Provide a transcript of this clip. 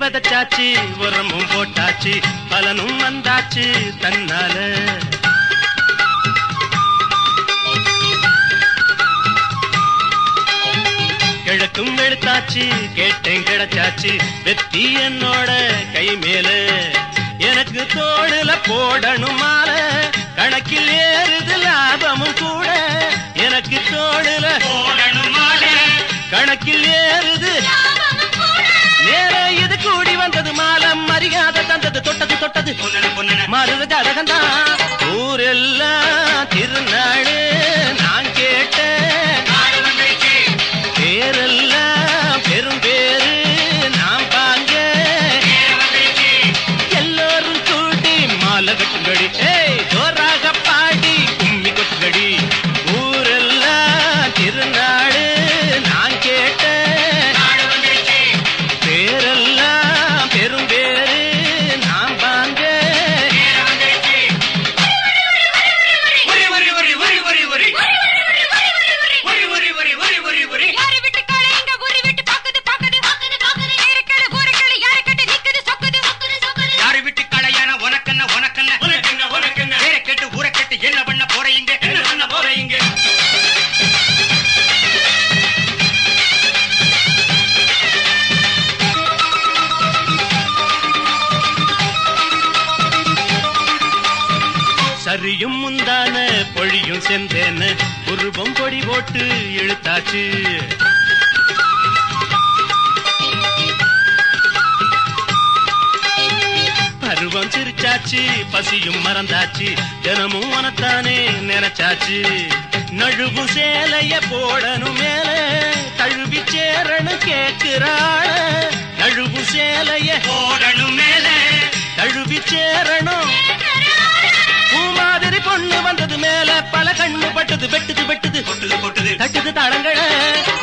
விதைச்சாச்சு உரமும் போட்டாச்சு பலனும் வந்தாச்சு தன்னால கிழக்கும் வெளுத்தாச்சு கேட்டேன் கிடைச்சாச்சு வெத்தி என்னோட கை மேல எனக்கு தோடுல போடணும் மால கணக்கில் ஏறுது லாபமும் கூட எனக்கு தோடுல போடணும் மாலை கணக்கில் ஏறுது நேர இது கூடி வந்தது மாலம் மரியாதை தந்தது தொட்டது தொட்டது பொன்னன பொன்னன மருத ஜாதகம்தான் ஊரெல்லாம் திருநாடு நான் கேட்டேன் நாடு வந்துருச்சு பேரெல்லாம் பெரும் பேரு நாம் பாங்க நேரம் வந்துருச்சு எல்லோரும் கூடி மாலை கட்டுங்கடி ஏய் ஜோராக பாடி கும்மி கொட்டுங்கடி ஊரெல்லாம் திருநாடு நான் கேட்டேன் நாடு வந்துருச்சு பேரெல்லாம் பெரும் பேரு நாம் பாங்க நேரம் வந்துருச்சு ஒரி ஒரி ஒரி ஒரி ஒரி ஒரி ஒரி ஒரி ஒரி ஒரி ஒரி ஒரி யாரு வீட்டு காளை இங்க ஊரு வீட்டு பாக்குது பாக்குது பாக்குது பாக்குது ஏறுக்களு ஊருக்களு யாரு கட்டு நிக்குது சொக்குது சொக்குது சொக்குது யாரு வீட்டு கலையான உனக்கென்ன உனக்கென்ன உனக்கென்ன உனக்கென்ன பேரை கேட்டு ஊரை கேட்டு என்ன பண்ண போறீங்க என்ன பண்ண போறீங்க சரியும் முந்தான பொழியும் செந்தேன்னு உருவம் பொடி போட்டு இழுத்தாச்சு பருவம் சிரிச்சாச்சு பசியும் மறந்தாச்சு தினமும் உனத்தானே நினைச்சாச்சு நழுவும் சேலைய போடணும் மேல தழுவி சேரணும் கேக்குறாள நழுவும் சேலைய போடணும் மேலே தழுவி சேரணும் பூ மாதிரி பொண்ணு வந்தது மேல பல கண்ணு பட்டது வெட்டுது வெட்டுது கொட்டுது கொட்டுது தட்டுது தளங்கள